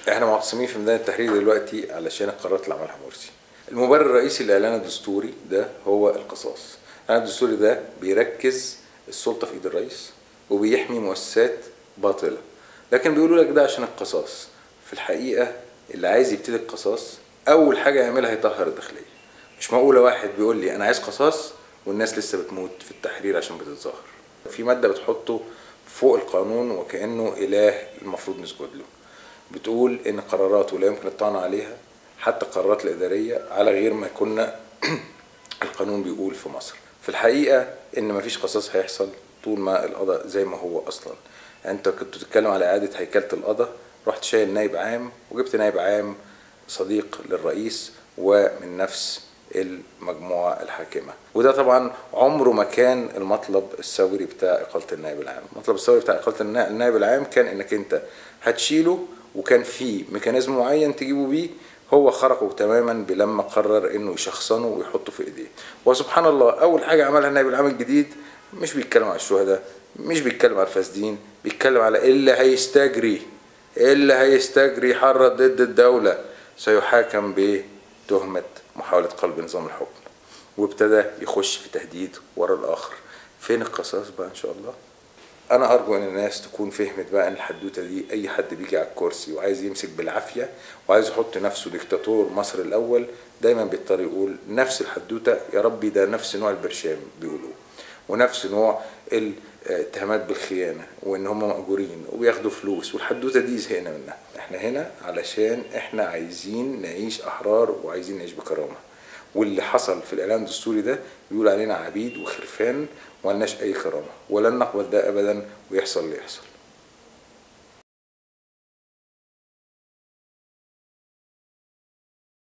احنا معتصمين في ميدان التحرير دلوقتي علشان القرارات اللي عملها مرسي المبرر الرئيسي للاعلان الدستوري ده هو القصاص الاعلان الدستوري ده بيركز السلطه في ايد الرئيس وبيحمي مؤسسات باطله لكن بيقولوا لك ده عشان القصاص في الحقيقه اللي عايز يبتدي القصاص اول حاجه يعملها يطهر الداخليه مش معقوله واحد بيقول لي انا عايز قصاص والناس لسه بتموت في التحرير عشان بتتظاهر في ماده بتحطه فوق القانون وكانه اله المفروض نسجد له بتقول ان قراراته لا يمكن الطعن عليها حتى القرارات الاداريه على غير ما كنا القانون بيقول في مصر في الحقيقه ان مفيش قصاص هيحصل طول ما القضاء زي ما هو اصلا انت كنت بتتكلم على اعاده هيكله القضاء رحت شايل نائب عام وجبت نائب عام صديق للرئيس ومن نفس المجموعة الحاكمة وده طبعا عمره ما كان المطلب الثوري بتاع إقالة النائب العام المطلب الثوري بتاع إقالة النائب العام كان إنك أنت هتشيله وكان في ميكانيزم معين تجيبه بيه هو خرقه تماما بلما قرر انه يشخصنه ويحطه في ايديه وسبحان الله اول حاجه عملها النائب العام الجديد مش بيتكلم على الشهداء مش بيتكلم على الفاسدين بيتكلم على اللي هيستجري اللي هيستجري حرة ضد الدولة سيحاكم بتهمة محاولة قلب نظام الحكم وابتدى يخش في تهديد ورا الآخر فين القصاص بقى إن شاء الله أنا أرجو إن الناس تكون فهمت بقى إن الحدوتة دي أي حد بيجي على الكرسي وعايز يمسك بالعافية وعايز يحط نفسه ديكتاتور مصر الأول دايما بيضطر يقول نفس الحدوتة يا ربي ده نفس نوع البرشام بيقولوه ونفس نوع الاتهامات بالخيانه وان هم مأجورين وبياخدوا فلوس والحدوته دي زهقنا منها احنا هنا علشان احنا عايزين نعيش احرار وعايزين نعيش بكرامه واللي حصل في الاعلان الدستوري ده بيقول علينا عبيد وخرفان وملناش اي كرامه ولن نقبل ده ابدا ويحصل اللي يحصل